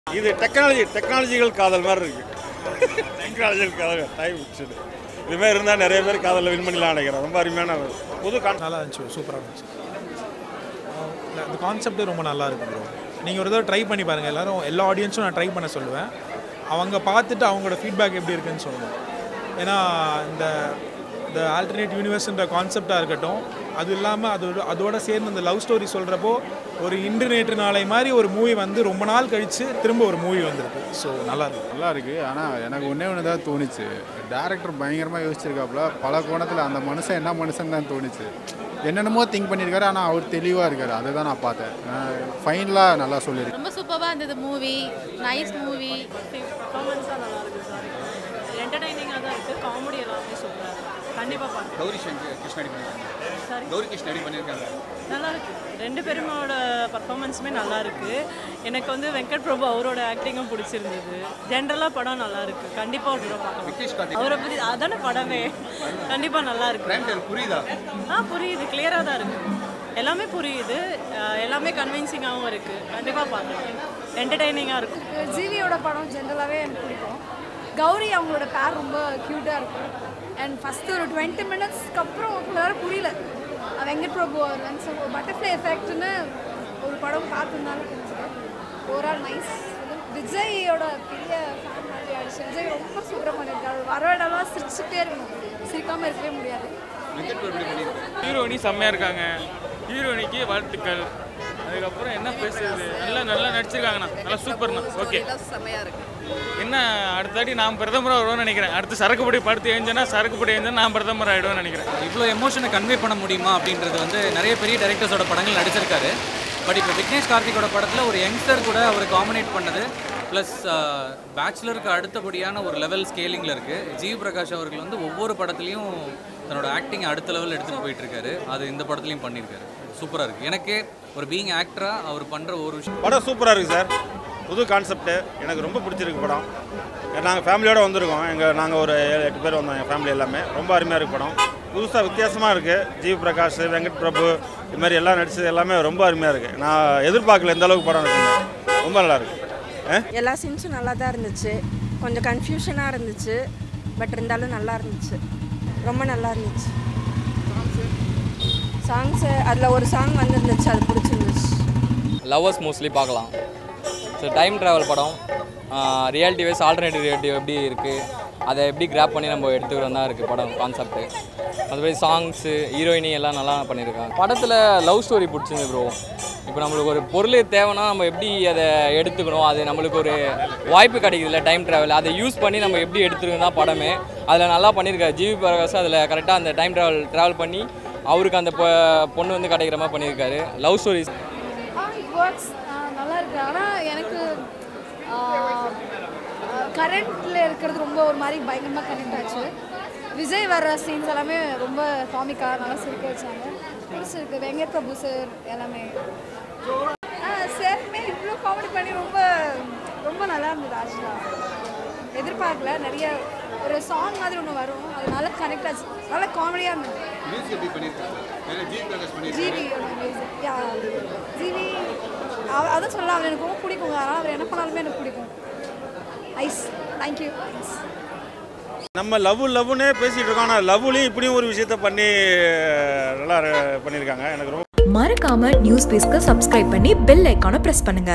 இது டெக்னாலஜி டெக்னாலஜிகள் காதல் மாதிரி இருக்கு டெக்னாலஜிகள் காதல் டைம் இது இதுமாதிரி இருந்தால் நிறைய பேர் காதலில் வின் பண்ணலாம் நினைக்கிறேன் ரொம்ப அருமையான புது கான் நல்லா இருந்துச்சு சூப்பராக இருந்துச்சு அஹ் இந்த கான்செப்ட் ரொம்ப நல்லா இருக்கு ப்ரோ நீங்கள் ஒரு தடவை ட்ரை பண்ணி பாருங்கள் எல்லாரும் எல்லா ஆடியன்ஸும் நான் ட்ரை பண்ண சொல்லுவேன் அவங்க பார்த்துட்டு அவங்களோட ஃபீட்பேக் எப்படி இருக்குன்னு சொல்லணும் ஏன்னா இந்த இந்த ஆல்டர்னேட் யூனிவர்ஸ்ன்ற கான்செப்டாக இருக்கட்டும் அது இல்லாமல் அதோட அதோட சேர்ந்து இந்த லவ் ஸ்டோரி சொல்கிறப்போ ஒரு இன்று நேற்று நாளை மாதிரி ஒரு மூவி வந்து ரொம்ப நாள் கழித்து திரும்ப ஒரு மூவி வந்திருக்கு ஸோ நல்லா இருக்கு நல்லா இருக்கு ஆனால் எனக்கு ஒன்றே ஒன்று தான் தோணுச்சு டேரக்டர் பயங்கரமாக யோசிச்சிருக்காப்புல பல கோணத்தில் அந்த மனுஷன் என்ன மனுஷன் தான் தோணுச்சு என்னென்னமோ திங்க் பண்ணியிருக்காரு ஆனால் அவர் தெளிவாக இருக்காரு அதை தான் நான் பார்த்தேன் ஃபைனலாக நல்லா சொல்லியிருக்கேன் ரொம்ப சூப்பராக இருந்தது மூவி நைஸ் மூவி பர்ஃபார்மன்ஸாக நல்லா இருக்குது சார் என்டர்டைனிங்காக தான் இருக்குது காமெடி எல்லாமே சூப்பராக இருக்குது கண்டிப்பாக பார்க்கலாம் கௌரி சங்கர் கிருஷ்ணாடி பண்ணியிருக்காங்க சாரி கௌரி கிருஷ்ணாடி பண்ணியிருக்காங்க நல்லா இருக்கு ரெண்டு பேருமோட பர்ஃபார்மன்ஸுமே நல்லா இருக்கு எனக்கு வந்து வெங்கட் பிரபு அவரோட ஆக்டிங்கும் பிடிச்சிருந்தது ஜென்ரலாக படம் நல்லா இருக்கு கண்டிப்பாக ஒரு தடவை விக்னேஷ் பார்க்கலாம் கார்த்திக் அவரை பற்றி அதானே படமே கண்டிப்பாக நல்லா இருக்கு பிரைம் டைம் புரியுதா ஆ புரியுது கிளியராக தான் இருக்கு எல்லாமே புரியுது அஹ் எல்லாமே கன்வின்சிங்காகவும் இருக்கு கண்டிப்பாக பார்க்கலாம் என்டர்டைனிங்காக இருக்கும் ஜீவியோட படம் ஜென்ரலாகவே எனக்கு பிடிக்கும் கௌரி அவங்களோட பேர் ரொம்ப க்யூட்டாக இருக்கும் அண்ட் ஃபஸ்ட்டு ஒரு டுவெண்ட்டி மினிட்ஸ்க்கு அப்புறம் உங்களால புரியல அஹ் வெங்கட் பிரபு அவர் வந்து சொல்ல பட்டர்ஃப்ளை எஃபெக்ட்னு ஒரு படம் பார்த்துருந்தாலும் தெரிஞ்சுக்கேன் ஓவரால் நைஸ் விஜயோட பெரிய ஃபேன் மாதிரி ஆயிடுச்சு விஜய் ரொம்ப சூப்பராக பண்ணியிருக்காரு வர இடம்லாம் சிரிச்சுட்டே இருக்கணும் சிரிக்காமல் இருக்கவே முடியாது வெங்கட் பிரபு எப்படி பண்ணியிருக்காங்க ஹீரோயினி செம்மையாக இருக்காங்க ஹீரோயினிக்கு வாழ்த்துக்கள் அதுக்கப்புறம் என்ன பேசுறது நல்லா நல்லா நடிச்சிருக்காங்கண்ணா நல்லா சூப்பர்ண்ணா ஓகே செம்மையாக இருக்கு என்ன அடுத்த வாட்டி நான் பிரதமராக வருவேன்னு நினைக்கிறேன் அடுத்து சரக்குப்படி படுத்து எழுந்தேன்னா சரக்குப்படி எழுந்தா நான் பிரதமர் ஆகிடுவேன்னு நினைக்கிறேன் இவ்வளோ எமோஷனை கன்வே பண்ண முடியுமா அப்படின்றது வந்து நிறைய பெரிய டைரக்டர்ஸோட படங்கள் நடிச்சிருக்காரு பட் இப்போ விக்னேஷ் கார்த்திகோட படத்தில் ஒரு யங்ஸ்டர் கூட அவர் காமினேட் பண்ணது ப்ளஸ் பேச்சுலருக்கு அடுத்தபடியான ஒரு லெவல் ஸ்கேலிங்கில் இருக்குது ஜீவ் பிரகாஷ் அவர்கள் வந்து ஒவ்வொரு படத்துலையும் தன்னோட ஆக்டிங் அடுத்த லெவல் எடுத்துகிட்டு போயிட்டு இருக்காரு அது இந்த படத்துலையும் பண்ணியிருக்காரு சூப்பராக இருக்குது எனக்கே ஒரு பீயிங் ஆக்டராக அவர் பண்ணுற ஒரு விஷயம் படம் சூப்பராக இருக்குது சார் புது கான்செப்ட்டு எனக்கு ரொம்ப பிடிச்சிருக்கு படம் நாங்கள் ஃபேமிலியோடு வந்திருக்கோம் எங்கள் நாங்கள் ஒரு ஏழு எட்டு பேர் வந்தோம் எங்கள் ஃபேமிலி எல்லாமே ரொம்ப அருமையாக இருக்கு படம் புதுசாக வித்தியாசமாக இருக்குது ஜீவ் பிரகாஷ் வெங்கட் பிரபு இது மாதிரி எல்லாம் நடிச்சது எல்லாமே ரொம்ப அருமையாக இருக்குது நான் எதிர்பார்க்கல எந்த அளவுக்கு படம் இருக்குன்னு ரொம்ப நல்லா இருக்கு ஆ எல்லா சீன்ஸும் நல்லா தான் இருந்துச்சு கொஞ்சம் கன்ஃபியூஷனாக இருந்துச்சு பட் இருந்தாலும் நல்லா இருந்துச்சு ரொம்ப நல்லா இருந்துச்சு சாங்ஸு அதில் ஒரு சாங் வந்துருந்துச்சு அது பிடிச்சிருந்துச்சு லவ்வர்ஸ் மோஸ்ட்லி பார்க்கலாம் ஸோ டைம் ட்ராவல் படம் ரியாலிட்டி வைஸ் ஆல்டர்னேட்டிவ் ரியாலிட்டி எப்படி இருக்குது அதை எப்படி கிராப் பண்ணி நம்ம எடுத்துக்கிறோம் தான் இருக்குது படம் கான்செப்ட்டு அதுமாதிரி சாங்ஸு ஹீரோயினி எல்லாம் நல்லா பண்ணியிருக்காங்க படத்தில் லவ் ஸ்டோரி பிடிச்சிருந்து ப்ரோ இப்போ நம்மளுக்கு ஒரு பொருள் தேவைன்னா நம்ம எப்படி அதை எடுத்துக்கணும் அது நம்மளுக்கு ஒரு வாய்ப்பு கிடைக்குதுல்ல டைம் ட்ராவல் அதை யூஸ் பண்ணி நம்ம எப்படி எடுத்துக்கணும் தான் படமே அதில் நல்லா பண்ணியிருக்காரு ஜிவி பிரகாஷ் அதில் கரெக்டாக அந்த டைம் ட்ராவல் ட்ராவல் பண்ணி அவருக்கு அந்த பொ- பொண்ணு வந்து கிடைக்கிற மாதிரி பண்ணியிருக்காரு லவ் ஸ்டோரிஸ் ஆ இட் ஒர்க்ஸ் நல்லா இருக்கு ஆனால் எனக்கு கரண்ட்டில் இருக்கிறது ரொம்ப ஒரு மாதிரி பயங்கரமாக கனெக்ட் ஆச்சு விஜய் வர்ற சீன்ஸ் எல்லாமே ரொம்ப காமிக்காக நல்லா சிரிக்க வச்சாங்க பிடிச்சிருக்கு வெங்கட் பிரபு சார் எல்லாமே ஆ சாருமே இவ்வளோ காமெடி பண்ணி ரொம்ப ரொம்ப நல்லா இருந்தது ஆக்சுவலாக எதிர்பார்க்கல நிறைய ஒரு சாங் மாதிரி ஒன்று வரும் அதனால கனெக்ட் ஆச்சு நல்லா காமெடியாக இருந்தது மியூசிக் எப்படி பண்ணியிருக்காங்க நிறைய ஜி பிரகாஷ் பண்ணியிருக்காங்க ஜிவி யா ஜிவி அவ- அதான் சொல்லலாம் அவர் எனக்கு ரொம்ப பிடிக்கும் அதனால் அவர் என்ன பண்ணாலுமே எனக்கு பிடிக்கும் ஐஸ் தேங்க்யூ தேங்க்ஸ் நம்ம லவ் லவ்னே பேசிகிட்டு இருக்கோம் ஆனால் லவ்லேயும் இப்படியும் ஒரு விஷயத்த பண்ணி நல்லா பண்ணியிருக்காங்க எனக்கு ரொம்ப மறக்காம நியூஸ் பேஸ்க்கு சப்ஸ்கிரைப் பண்ணி பெல் ஐக்கானை பிரஸ் பண்ணுங்க